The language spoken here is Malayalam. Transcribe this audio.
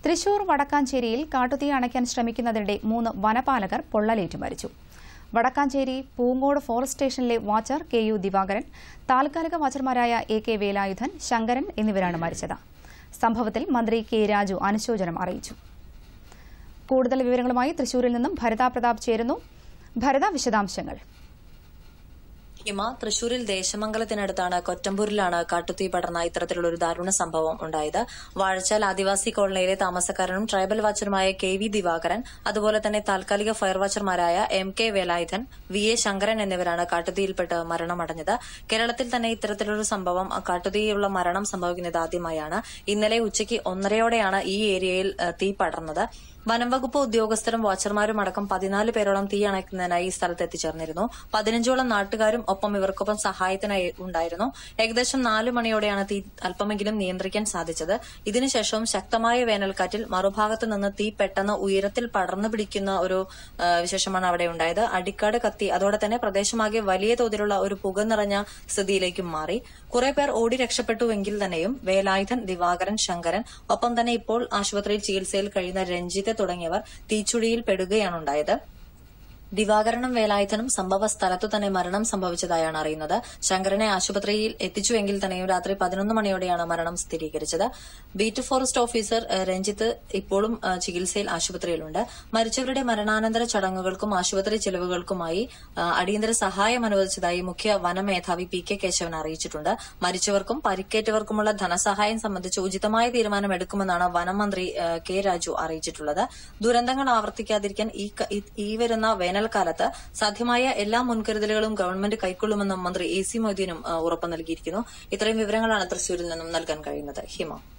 തൃശൂർ വടക്കാഞ്ചേരിയിൽ കാട്ടുതീ അണയ്ക്കാൻ ശ്രമിക്കുന്നതിനിടെ മൂന്ന് വനപാലകർ പൊള്ളലേറ്റ് മരിച്ചു വടക്കാഞ്ചേരി പൂങ്ങോട് ഫോറസ്റ്റ് സ്റ്റേഷനിലെ വാച്ചർ കെ യു ദിവാകരൻ താൽക്കാലിക വാച്ചർമാരായ എ കെ വേലായുധൻ ശങ്കരൻ എന്നിവരാണ് മരിച്ചത് സംഭവത്തിൽ മന്ത്രി കെ രാജു അനുശോചനം അറിയിച്ചു കൂടുതൽ വിവരങ്ങളുമായി തൃശൂരിൽ നിന്നും ഭരത പ്രതാപ് ചേരുന്നു ഭരത വിശദാംശങ്ങൾ ഹിമ തൃശൂരിൽ ദേശമംഗലത്തിനടുത്താണ് കൊറ്റമ്പൂരിലാണ് കാട്ടുതീ പടർന്ന ഇത്തരത്തിലുള്ളൊരു ദാരുണ സംഭവം ഉണ്ടായത് വാഴച്ചാൽ ആദിവാസി കോളനിയിലെ താമസക്കാരനും ട്രൈബൽ വാച്ചറുമായ കെ വി ദിവാകരൻ അതുപോലെ തന്നെ താൽക്കാലിക ഫയർ വാച്ചർമാരായ M K Velayudhan V A Sankaran എന്നിവരാണ് കാട്ടുതീയിൽപ്പെട്ട് മരണമടഞ്ഞത് കേരളത്തിൽ തന്നെ ഇത്തരത്തിലൊരു സംഭവം കാട്ടുതീയുള്ള മരണം സംഭവിക്കുന്നത് ആദ്യമായാണ് ഇന്നലെ ഉച്ചയ്ക്ക് ഒന്നരയോടെയാണ് ഈ ഏരിയയിൽ ഏഹ്, തീ പടർന്നത് വനം വകുപ്പ് ഉദ്യോഗസ്ഥരും വാച്ചർമാരും അടക്കം പതിനാല് പേരോളം തീ അണയ്ക്കുന്നതിനായി ഈ സ്ഥലത്ത് എത്തിച്ചേർന്നിരുന്നു പതിനഞ്ചോളം നാട്ടുകാരും ഒപ്പം ഇവർക്കൊപ്പം സഹായത്തിനായി ഉണ്ടായിരുന്നു ഏകദേശം നാല് മണിയോടെയാണ് തീ അല്പമെങ്കിലും നിയന്ത്രിക്കാൻ സാധിച്ചത് ഇതിനുശേഷവും ശക്തമായ വേനൽക്കാറ്റിൽ മറുഭാഗത്ത് നിന്ന് തീ പെട്ടെന്ന് ഉയരത്തിൽ പടർന്നു പിടിക്കുന്ന ഒരു ആ, വിശേഷമാണ് അവിടെ ഉണ്ടായത് അടിക്കാട് കത്തി അതോടെ തന്നെ പ്രദേശമാകെ വലിയ തോതിലുള്ള ഒരു പുക നിറഞ്ഞ സ്ഥിതിയിലേക്കും മാറി കുറെ പേർ ഓടി രക്ഷപ്പെട്ടുവെങ്കിൽ തന്നെയും വേലായുധൻ ദിവാകരൻ ശങ്കരൻ ഒപ്പം തന്നെ ഇപ്പോൾ ആശുപത്രിയിൽ ചികിത്സയിൽ കഴിയുന്ന രഞ്ജിത്ത് തുടങ്ങിയവർ തീച്ചുഴിയിൽ പെടുകയാണുണ്ടായത് ദിവാകരനും വേലായുധനും സംഭവ സ്ഥലത്തു തന്നെ മരണം സംഭവിച്ചതായാണ് അറിയുന്നത് ശങ്കരനെ ആശുപത്രിയിൽ എത്തിച്ചുവെങ്കിൽ തന്നെയും രാത്രി പതിനൊന്ന് മണിയോടെയാണ് മരണം സ്ഥിരീകരിച്ചത് ബീറ്റ് ഫോറസ്റ്റ് ഓഫീസർ ഏഹ്, രഞ്ജിത്ത് ഇപ്പോഴും ഏഹ്, ചികിത്സയിൽ ആശുപത്രിയിലുണ്ട് മരിച്ചവരുടെ മരണാനന്തര ചടങ്ങുകൾക്കും ആശുപത്രി ചെലവുകൾക്കുമായി ഏഹ്, അടിയന്തര സഹായം അനുവദിച്ചതായി മുഖ്യ വനമേധാവി പി കെ കേശവൻ അറിയിച്ചിട്ടുണ്ട് മരിച്ചവർക്കും പരിക്കേറ്റവർക്കുമുള്ള ധനസഹായം സംബന്ധിച്ച് ഉചിതമായ തീരുമാനം എടുക്കുമെന്നാണ് വനം മന്ത്രി ഏഹ്, കെ രാജു അറിയിച്ചിട്ടുള്ളത് ദുരന്തങ്ങൾ ആവർത്തിക്കാതിരിക്കാൻ ഈ ക- ഈ- ഈ വരുന്ന വേനൽക്കാലത്ത് സാധ്യമായ എല്ലാ മുൻകരുതലുകളും ഗവൺമെന്റ് കൈക്കൊള്ളുമെന്നും മന്ത്രി എ സി മൊയ്തീനും ഏഹ്, ഉറപ്പ് നൽകിയിരിക്കുന്നു ഇത്രയും വിവരങ്ങളാണ് തൃശൂരിൽ നിന്നും നൽകാൻ കഴിയുന്നത് ഹിമ